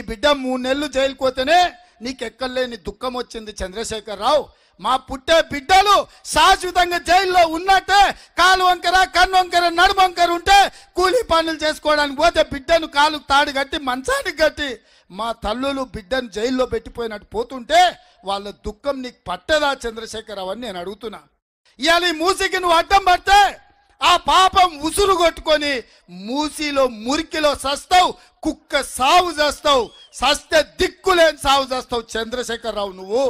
బిడ్డ మూడు నెలలు జైలుకి పోతేనే నీకు ఎక్కడలేని దుఃఖం వచ్చింది చంద్రశేఖర్ రావు మా పుట్టే బిడ్డలు శాశ్వతంగా జైల్లో ఉన్నట్టే కాలు వంకర కన్ను వంకర నడుము వంకర ఉంటే కూలీ పనులు చేసుకోవడానికి పోతే బిడ్డను కాలు తాడు కట్టి మంచానికి కట్టి మా తల్లులు బిడ్డను జైల్లో పెట్టిపోయినట్టు పోతుంటే వాళ్ళ దుఃఖం నీకు పట్టదా చంద్రశేఖర్ అని నేను అడుగుతున్నా ఇవాళ ఈ మూసికి నువ్వు అడ్డం పడితే ఆ పాపం ఉసురు కొట్టుకొని మూసిలో మురికిలో సస్తావు కుక్క సావు చేస్తావు సస్తే దిక్కులేని సావు చేస్తావు చంద్రశేఖరరావు నువ్వు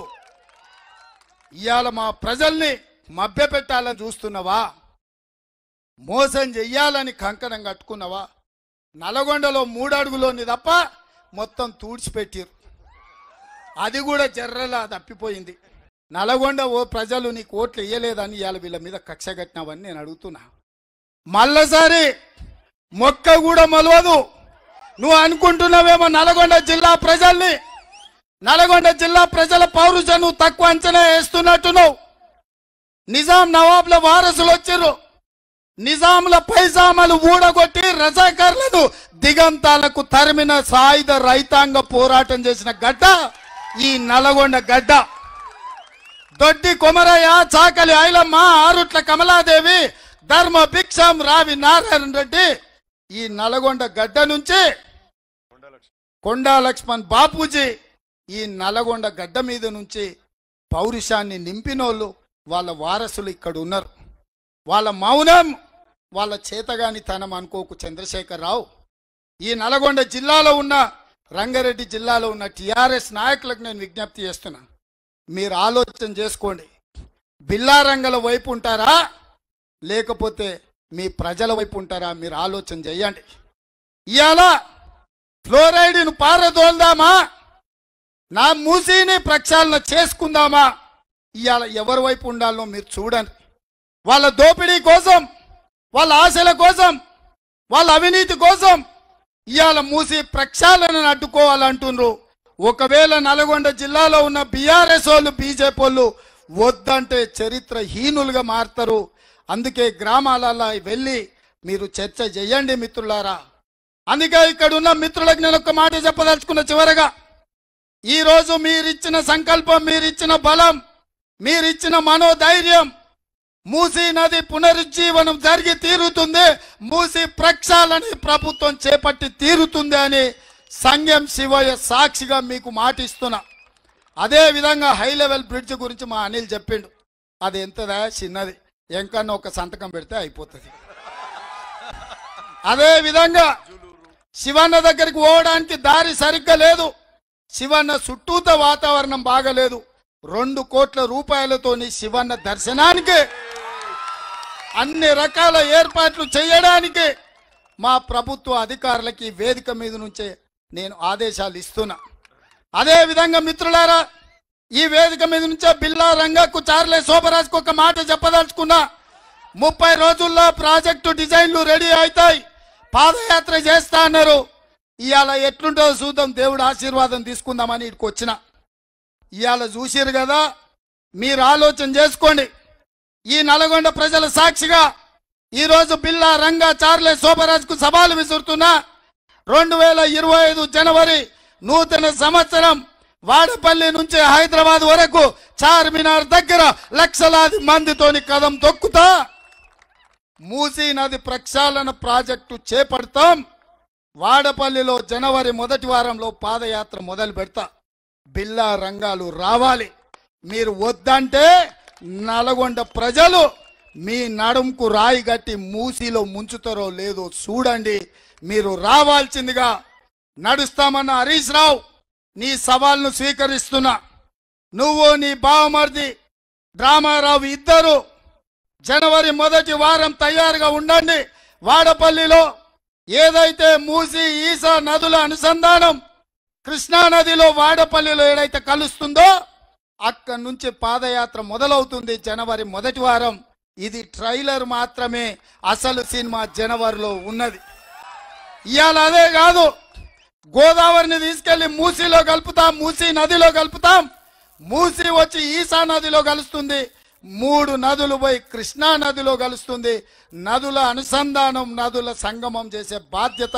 ఇవాళ మా ప్రజల్ని మభ్యపెట్టాలని చూస్తున్నావా మోసం చెయ్యాలని కంకణం కట్టుకున్నావా నల్గొండలో మూడు అడుగులోని తప్ప మొత్తం తూడ్చిపెట్టిరు అది కూడా జర్రలా తప్పిపోయింది నల్గొండ ఓ ప్రజలు నీకు ఓట్లు వేయలేదని ఇవాళ వీళ్ళ మీద కక్ష కట్టినావని నేను అడుగుతున్నా మళ్ళసారి మొక్క కూడా మొలవదు నువ్వు అనుకుంటున్నావేమో నల్గొండ జిల్లా ప్రజల్ని నల్గొండ జిల్లా ప్రజల పౌరుషం నువ్వు తక్కువ అంచనా వేస్తున్నట్టున్నావు నిజాం నవాబ్ల వారసులు వచ్చిర్రు నిజాముల పైజామలు ఊడగొట్టి రజాకర్లను దిగంతాలకు తరిమిన సాయుధ రైతాంగ పోరాటం చేసిన గడ్డ ఈ నల్గొండ గడ్డ దొడ్డి కొమరయ్య చాకలి ఐలమ్మ ఆరుట్ల కమలాదేవి ధర్మ భిక్షం రావి నారాయణ రెడ్డి ఈ నల్గొండ గడ్డ నుంచి కొండా లక్ష్మణ్ బాపూజీ ఈ నల్గొండ గడ్డ మీద నుంచి పౌరుషాన్ని నింపినోళ్ళు వాళ్ళ వారసులు ఇక్కడ ఉన్నారు వాళ్ళ మౌనం వాళ్ళ చేతగానితనం అనుకోకు చంద్రశేఖర్ రావు ఈ నల్గొండ జిల్లాలో ఉన్న రంగారెడ్డి జిల్లాలో ఉన్న టిఆర్ఎస్ నాయకులకు నేను విజ్ఞప్తి చేస్తున్నా మీరు ఆలోచన చేసుకోండి బిల్లారంగల వైపు ఉంటారా లేకపోతే మీ ప్రజల వైపు ఉంటారా మీరు ఆలోచన చేయండి ఇవాళ ఫ్లోరైడ్ను పారదోల్దామా నా మూసీని ప్రక్షాళన చేసుకుందామా ఇవాళ ఎవరి వైపు ఉండాలో మీరు చూడండి వాళ్ళ దోపిడీ కోసం వాళ్ళ ఆశల కోసం వాళ్ళ అవినీతి కోసం ఇవాళ మూసి ప్రక్షాళనను అడ్డుకోవాలంటుండ్రు ఒకవేళ నల్గొండ జిల్లాలో ఉన్న బీఆర్ఎస్ వాళ్ళు బీజేపీ వాళ్ళు వద్దంటే చరిత్ర హీనులుగా మారుతారు అందుకే గ్రామాలలో వెళ్ళి మీరు చర్చ చేయండి మిత్రులారా అందుకే ఇక్కడ ఉన్న మిత్రులకు నేను ఒక మాట చెప్పదలుచుకున్న చివరగా ఈ రోజు మీరిచ్చిన సంకల్పం మీరిచ్చిన బలం మీరిచ్చిన మనోధైర్యం మూసీ నది పునరుజ్జీవనం జరిగి తీరుతుంది మూసీ ప్రక్షాళన ప్రభుత్వం చేపట్టి తీరుతుంది అని సంఘం శివయ్య సాక్షిగా మీకు మాటిస్తున్నా అదే విధంగా హై లెవెల్ బ్రిడ్జ్ గురించి మా అనిల్ చెప్పిండు అది ఎంతదా చిన్నది ఎంకన్నా ఒక సంతకం పెడితే అయిపోతుంది అదే విధంగా శివన్న దగ్గరికి పోవడానికి దారి సరిగ్గా లేదు శివన్న చుట్టూత వాతావరణం బాగలేదు రెండు కోట్ల రూపాయలతోని శివన్న దర్శనానికి అన్ని రకాల ఏర్పాట్లు చేయడానికి మా ప్రభుత్వ అధికారులకి ఈ వేదిక మీద నుంచే నేను ఆదేశాలు ఇస్తున్నా అదే విధంగా మిత్రులారా ఈ వేదిక మీద నుంచే బిల్లా రంగకు చార్లే శోభరాజ్కు ఒక మాట చెప్పదలుచుకున్నా ముప్పై రోజుల్లో ప్రాజెక్టు డిజైన్లు రెడీ అవుతాయి పాదయాత్ర చేస్తా అన్నారు ఇవాళ ఎట్లుంటుందో చూద్దాం దేవుడు ఆశీర్వాదం తీసుకుందామని ఇక్కడికి వచ్చిన ఇవాళ చూసిరు కదా మీరు ఆలోచన చేసుకోండి ఈ నల్గొండ ప్రజల సాక్షిగా ఈరోజు బిల్లా రంగా చార్లే శోభరాజ్కు సవాలు విసురుతున్నా రెండు వేల ఇరవై ఐదు జనవరి నూతన సంవత్సరం వాడపల్లి నుంచి హైదరాబాద్ వరకు చార్మినార్ దగ్గర లక్షలాది మందితోని కదం తొక్కుతా మూసీ నది ప్రక్షాళన ప్రాజెక్టు చేపడతాం వాడపల్లిలో జనవరి మొదటి వారంలో పాదయాత్ర మొదలు పెడతా బిల్లా రంగాలు రావాలి మీరు వద్దంటే నల్గొండ ప్రజలు మీ నడుంకు రాయి గట్టి మూసీలో ముంచుతారో లేదో చూడండి మీరు రావాల్సిందిగా నడుస్తామన్న హరీష్ రావు నీ సవాల్ను స్వీకరిస్తున్నా నువ్వు నీ బావమర్ది డ్రామారావు ఇద్దరు జనవరి మొదటి వారం తయారుగా ఉండండి వాడపల్లిలో ఏదైతే మూసి ఈసా నదుల అనుసంధానం కృష్ణా నదిలో వాడపల్లిలో ఏదైతే కలుస్తుందో అక్కడి నుంచి పాదయాత్ర మొదలవుతుంది జనవరి మొదటి వారం ఇది ట్రైలర్ మాత్రమే అసలు సినిమా జనవరిలో ఉన్నది ఇవాళ అదే కాదు గోదావరిని తీసుకెళ్లి మూసీలో కలుపుతాం మూసీ నదిలో కలుపుతాం మూసీ వచ్చి ఈసా నదిలో కలుస్తుంది మూడు నదులు పోయి కృష్ణా నదిలో కలుస్తుంది నదుల అనుసంధానం నదుల సంగమం చేసే బాధ్యత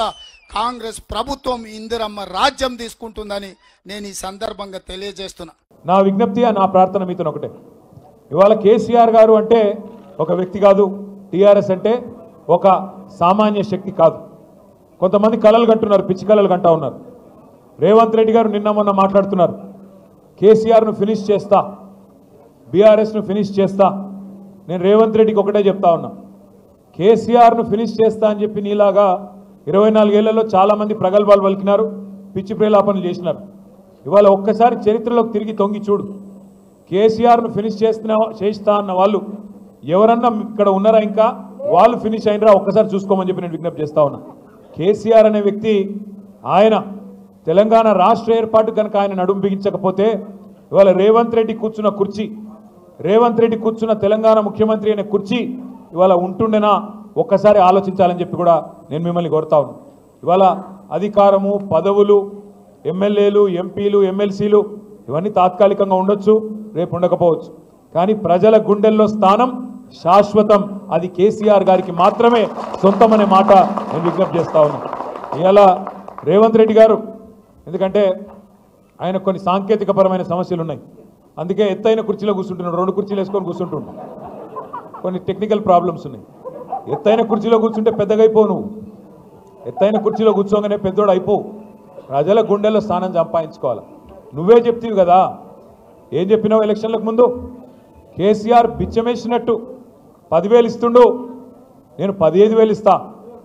కాంగ్రెస్ ప్రభుత్వం ఇందిరమ్మ రాజ్యం తీసుకుంటుందని నేను ఈ సందర్భంగా తెలియజేస్తున్నా నా విజ్ఞప్తి నా ప్రార్థన మీతో ఒకటే ఇవాళ కేసీఆర్ గారు అంటే ఒక వ్యక్తి కాదు టీఆర్ఎస్ అంటే ఒక సామాన్య శక్తి కాదు కొంతమంది కళలు కంటున్నారు పిచ్చి కళలు కంటా ఉన్నారు రేవంత్ రెడ్డి గారు నిన్న మొన్న మాట్లాడుతున్నారు కేసీఆర్ను ఫినిష్ చేస్తా బీఆర్ఎస్ను ఫినిష్ చేస్తా నేను రేవంత్ రెడ్డికి ఒకటే చెప్తా ఉన్నా కేసీఆర్ను ఫినిష్ చేస్తా అని చెప్పి నీలాగా ఇరవై నాలుగేళ్లలో చాలామంది ప్రగల్భాలు పలికినారు పిచ్చి ప్రేలాపనలు చేసినారు ఇవాళ ఒక్కసారి చరిత్రలోకి తిరిగి తొంగి చూడు కేసీఆర్ను ఫినిష్ చేస్తున్నా చేస్తా అన్న వాళ్ళు ఎవరన్నా ఇక్కడ ఉన్నారా ఇంకా వాళ్ళు ఫినిష్ అయినరా ఒక్కసారి చూసుకోమని చెప్పి నేను విజ్ఞప్తి చేస్తా ఉన్నా కేసీఆర్ అనే వ్యక్తి ఆయన తెలంగాణ రాష్ట్ర ఏర్పాటు కనుక ఆయన నడుం బిగించకపోతే ఇవాళ రేవంత్ రెడ్డి కూర్చున్న కుర్చీ రేవంత్ రెడ్డి కూర్చున్న తెలంగాణ ముఖ్యమంత్రి అనే కుర్చీ ఇవాళ ఉంటుండేనా ఒక్కసారి ఆలోచించాలని చెప్పి కూడా నేను మిమ్మల్ని కోరుతా ఉన్నాను ఇవాళ అధికారము పదవులు ఎమ్మెల్యేలు ఎంపీలు ఎమ్మెల్సీలు ఇవన్నీ తాత్కాలికంగా ఉండొచ్చు రేపు ఉండకపోవచ్చు కానీ ప్రజల గుండెల్లో స్థానం శాశ్వతం అది కేసీఆర్ గారికి మాత్రమే సొంతమనే మాట నేను విజ్ఞప్తి చేస్తా ఉన్నాను ఇవాళ రేవంత్ రెడ్డి గారు ఎందుకంటే ఆయన కొన్ని సాంకేతికపరమైన సమస్యలు ఉన్నాయి అందుకే ఎత్తైన కుర్చీలో కూర్చుంటున్నాడు రెండు కుర్చీలు వేసుకొని కూర్చుంటున్నాడు కొన్ని టెక్నికల్ ప్రాబ్లమ్స్ ఉన్నాయి ఎత్తైన కుర్చీలో కూర్చుంటే పెద్దగా అయిపోవు నువ్వు ఎత్తైన కుర్చీలో కూర్చోగానే పెద్దోడు అయిపోవు ప్రజల గుండెల్లో స్థానం సంపాదించుకోవాలి నువ్వే చెప్తీవి కదా ఏం చెప్పినావు ఎలక్షన్లకు ముందు కేసీఆర్ బిచ్చమేసినట్టు పదివేలు ఇస్తుండు నేను పదిహేను వేలు ఇస్తా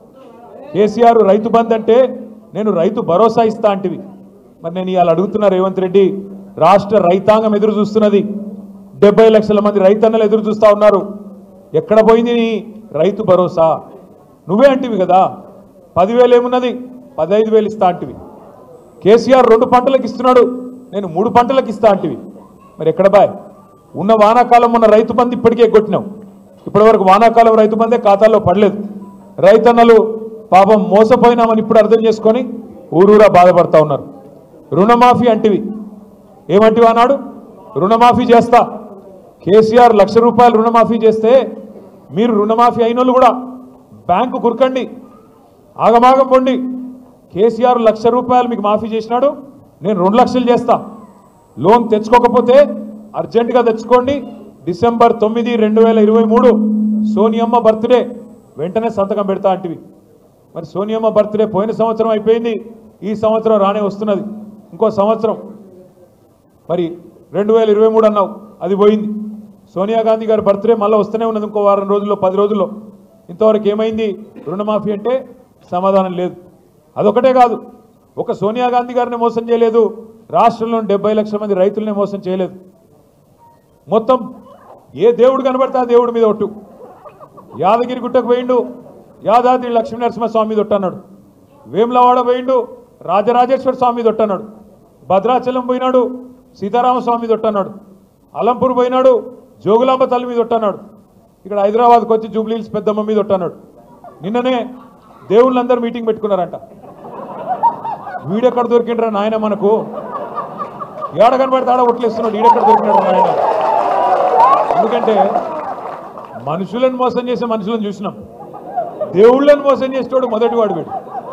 కేసీఆర్ రైతు బంద్ అంటే నేను రైతు భరోసా ఇస్తా అంటివి మరి నేను ఇవాళ అడుగుతున్నా రేవంత్ రెడ్డి రాష్ట్ర రైతాంగం ఎదురు చూస్తున్నది డెబ్బై లక్షల మంది రైతన్నలు ఎదురు చూస్తా ఉన్నారు ఎక్కడ పోయింది నీ రైతు భరోసా నువ్వే అంటివి కదా పదివేలు ఏమున్నది పదహైదు వేలు ఇస్తా అంటివి కేసీఆర్ రెండు పంటలకు ఇస్తున్నాడు నేను మూడు పంటలకు ఇస్తా అంటివి మరి ఎక్కడ బాయ్ ఉన్న వానాకాలం ఉన్న రైతు బంధు ఇప్పటికే కొట్టినాం ఇప్పటివరకు వానాకాలం రైతు బందే ఖాతాల్లో పడలేదు రైతన్నలు పాపం మోసపోయినామని ఇప్పుడు అర్థం చేసుకొని ఊరూరా బాధపడతా ఉన్నారు రుణమాఫీ అంటివి ఏమంటివి అన్నాడు రుణమాఫీ చేస్తా కేసీఆర్ లక్ష రూపాయలు రుణమాఫీ చేస్తే మీరు రుణమాఫీ అయిన వాళ్ళు కూడా బ్యాంకు కురకండి ఆగమాగం పొండి కేసీఆర్ లక్ష రూపాయలు మీకు మాఫీ చేసినాడు నేను రెండు లక్షలు చేస్తా లోన్ తెచ్చుకోకపోతే అర్జెంటుగా తెచ్చుకోండి డిసెంబర్ తొమ్మిది రెండు వేల ఇరవై మూడు సోనియమ్మ బర్త్డే వెంటనే సంతకం పెడతా అంటివి మరి సోనియమ్మ బర్త్డే పోయిన సంవత్సరం అయిపోయింది ఈ సంవత్సరం రానే వస్తున్నది ఇంకో సంవత్సరం మరి రెండు వేల ఇరవై మూడు అన్నావు అది పోయింది సోనియా గాంధీ గారి బర్త్డే మళ్ళీ వస్తూనే ఉన్నది ఇంకో వారం రోజుల్లో పది రోజుల్లో ఇంతవరకు ఏమైంది రుణమాఫీ అంటే సమాధానం లేదు అదొకటే కాదు ఒక సోనియా గాంధీ గారిని మోసం చేయలేదు రాష్ట్రంలో డెబ్బై లక్షల మంది రైతులనే మోసం చేయలేదు మొత్తం ఏ దేవుడు కనబడితే ఆ దేవుడి మీద ఒట్టు యాదగిరి గుట్టకు పోయిండు యాదాద్రి లక్ష్మీ నరసింహస్వామి మీద ఒట్టన్నాడు వేములవాడ పోయిండు రాజరాజేశ్వర స్వామి మీద ఒట్టన్నాడు భద్రాచలం పోయినాడు సీతారామస్వామి మీద ఒట్టన్నాడు అలంపూర్ పోయినాడు జోగులాంబ తల్లి మీద ఒట్టన్నాడు ఇక్కడ హైదరాబాద్కి వచ్చి జూబ్లీహిల్స్ పెద్దమ్మ మీద ఒట్టన్నాడు నిన్ననే దేవుళ్ళందరూ మీటింగ్ పెట్టుకున్నారంట వీడెక్కడ దొరికిండ్రా నాయన మనకు ఏడ కనబడితే ఆడ ఒట్లేస్తున్నాడు ఈడెక్కడ దొరికినాడు నాయన ఎందుకంటే మనుషులను మోసం చేసే మనుషులను చూసినాం దేవుళ్ళని మోసం చేసేవాడు మొదటి వాడు వీడు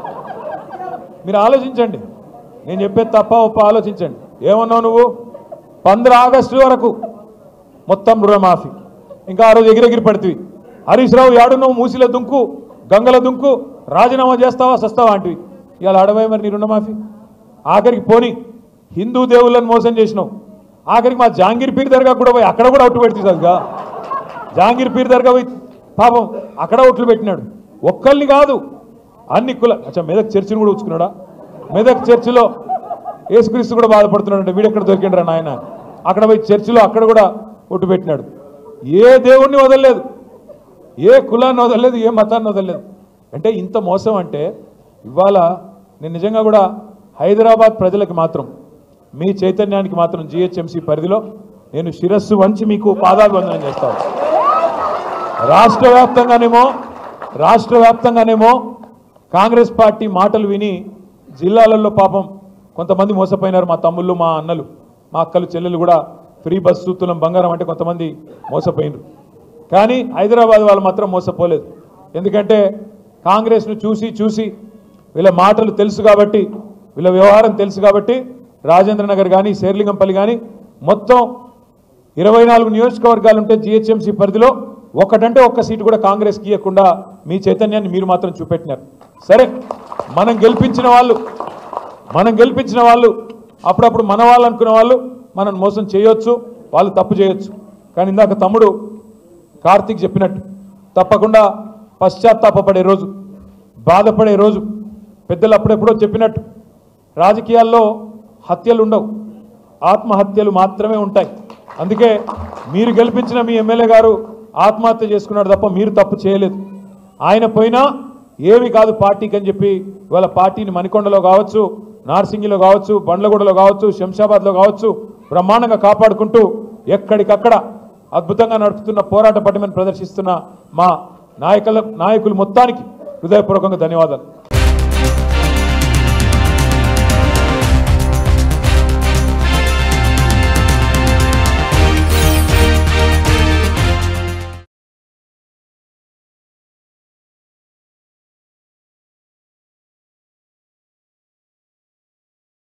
మీరు ఆలోచించండి నేను చెప్పేది తప్ప ఒప్ప ఆలోచించండి ఏమన్నావు నువ్వు పంద్ర ఆగస్టు వరకు మొత్తం రుణమాఫీ ఇంకా ఆ రోజు ఎగిరెగిరి పడుతుంది హరీష్ రావు యాడు నువ్వు మూసిల దుంకు గంగల దుంకు రాజీనామా చేస్తావా సస్తావా అంటివి ఇవాళ అడవై మరి నీ రుణమాఫీ ఆఖరికి పోని హిందూ దేవుళ్ళని మోసం చేసినావు ఆఖరికి మా జాంగీర్ పీర్ దర్గా కూడా పోయి అక్కడ కూడా ఒట్టు పెడుతుంది సరిగా జాంగీర్ పీర్ దర్గా పోయి పాపం అక్కడ ఒట్లు పెట్టినాడు ఒక్కళ్ళని కాదు అన్ని కుల అచ్చా మెదక్ చర్చిని కూడా ఉంచుకున్నాడా మెదక్ చర్చిలో యేసుక్రీస్తు కూడా బాధపడుతున్నాడు వీడెక్కడ దొరికిండ్రా నాయన అక్కడ పోయి చర్చిలో అక్కడ కూడా ఒట్టు పెట్టినాడు ఏ దేవుణ్ణి వదలలేదు ఏ కులాన్ని వదలలేదు ఏ మతాన్ని వదలలేదు అంటే ఇంత మోసం అంటే ఇవాళ నేను నిజంగా కూడా హైదరాబాద్ ప్రజలకు మాత్రం మీ చైతన్యానికి మాత్రం జిహెచ్ఎంసీ పరిధిలో నేను శిరస్సు వంచి మీకు పాదాభివందనం చేస్తాను రాష్ట్ర వ్యాప్తంగానేమో రాష్ట్ర వ్యాప్తంగానేమో కాంగ్రెస్ పార్టీ మాటలు విని జిల్లాలలో పాపం కొంతమంది మోసపోయినారు మా తమ్ముళ్ళు మా అన్నలు మా అక్కలు చెల్లెలు కూడా ఫ్రీ బస్సు తులం బంగారం అంటే కొంతమంది మోసపోయినారు కానీ హైదరాబాద్ వాళ్ళు మాత్రం మోసపోలేదు ఎందుకంటే కాంగ్రెస్ను చూసి చూసి వీళ్ళ మాటలు తెలుసు కాబట్టి వీళ్ళ వ్యవహారం తెలుసు కాబట్టి రాజేంద్ర నగర్ కానీ శేర్లింగంపల్లి కానీ మొత్తం ఇరవై నాలుగు నియోజకవర్గాలు ఉంటే జిహెచ్ఎంసీ పరిధిలో ఒకటంటే ఒక్క సీటు కూడా కాంగ్రెస్కి ఇవ్వకుండా మీ చైతన్యాన్ని మీరు మాత్రం చూపెట్టినారు సరే మనం గెలిపించిన వాళ్ళు మనం గెలిపించిన వాళ్ళు అప్పుడప్పుడు మన వాళ్ళు అనుకున్న వాళ్ళు మనం మోసం చేయొచ్చు వాళ్ళు తప్పు చేయొచ్చు కానీ ఇందాక తమ్ముడు కార్తీక్ చెప్పినట్టు తప్పకుండా పశ్చాత్తాపపడే రోజు బాధపడే రోజు పెద్దలు అప్పుడెప్పుడో చెప్పినట్టు రాజకీయాల్లో హత్యలు ఉండవు ఆత్మహత్యలు మాత్రమే ఉంటాయి అందుకే మీరు గెలిపించిన మీ ఎమ్మెల్యే గారు ఆత్మహత్య చేసుకున్నాడు తప్ప మీరు తప్పు చేయలేదు ఆయన పోయినా ఏమి కాదు పార్టీకి అని చెప్పి ఇవాళ పార్టీని మణికొండలో కావచ్చు నార్సింగిలో కావచ్చు బండ్లగూడలో కావచ్చు శంషాబాద్లో కావచ్చు బ్రహ్మాండంగా కాపాడుకుంటూ ఎక్కడికక్కడ అద్భుతంగా నడుపుతున్న పోరాట పటిమని ప్రదర్శిస్తున్న మా నాయకుల నాయకులు మొత్తానికి హృదయపూర్వకంగా ధన్యవాదాలు